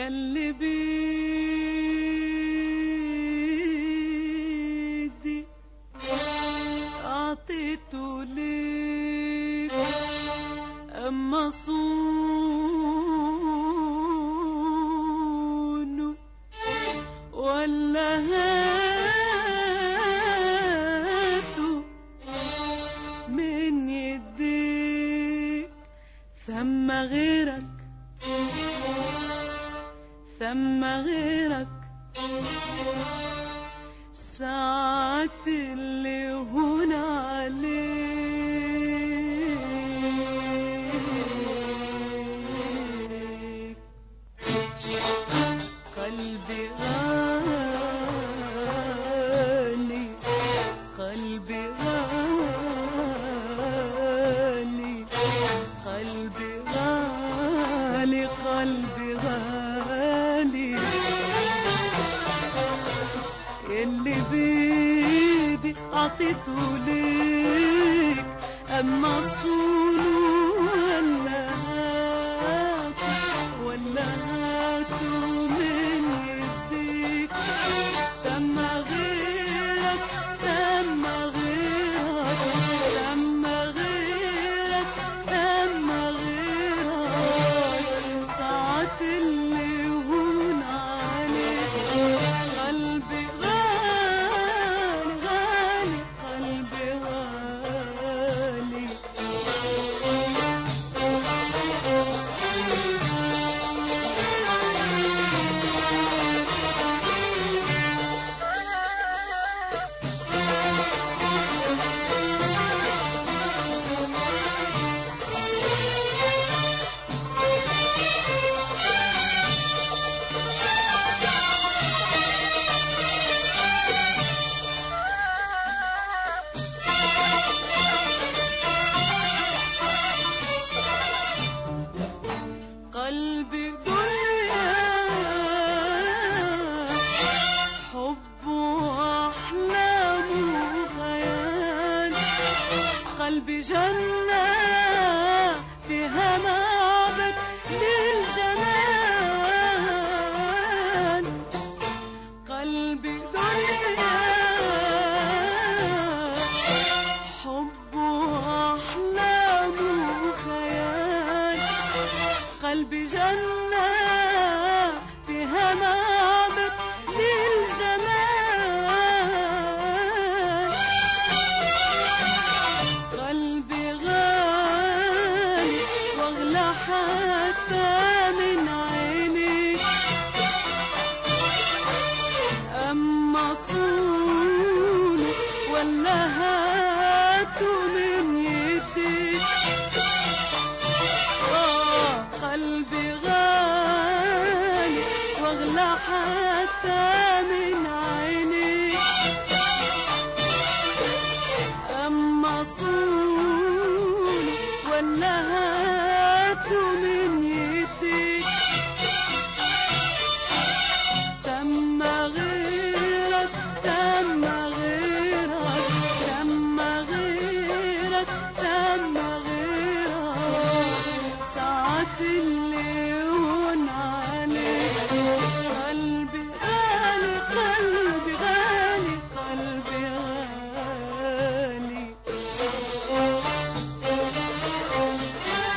يلي بيدي أعطيته ليك أما صونه ولا هاته من يديك ثم غيرك ثم غيرك ساعة اللي هنا عليك قلبي غالي قلبي غالي قلبي غالي قلبي غالي اللي بيدي اعطيته ليك اما صونه ولا هاته ولا هاته من يديك تم غيرك تم غيرك تم غيرك تم غيرك ساعة اللي هون عليك قلبي غالي غالي قلبي غالي قلبي دنيا حب وأحلام وخيال قلبي جنة فيها معبد للجمال قلبي دنيا حب وأحلام وخيال قلبي جنة فيها معبد للجمال قلبي غالي واغلى حتى من عينيك أما صونه ولا هاته من يديك آه قلبي غالي واغلى حتى من عينيك أما صونه ولا هاته من يديك تم غيرك تم غيرك تم غيرك تم غيرك ساعة اللي هون عليك قلبي غالي قلبي غالي قلبي غالي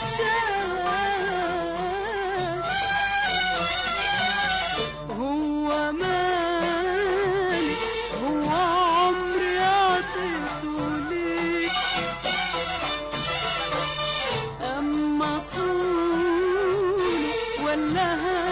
عشان هو مالي هو عمري عطيته ليك أما صوني ولا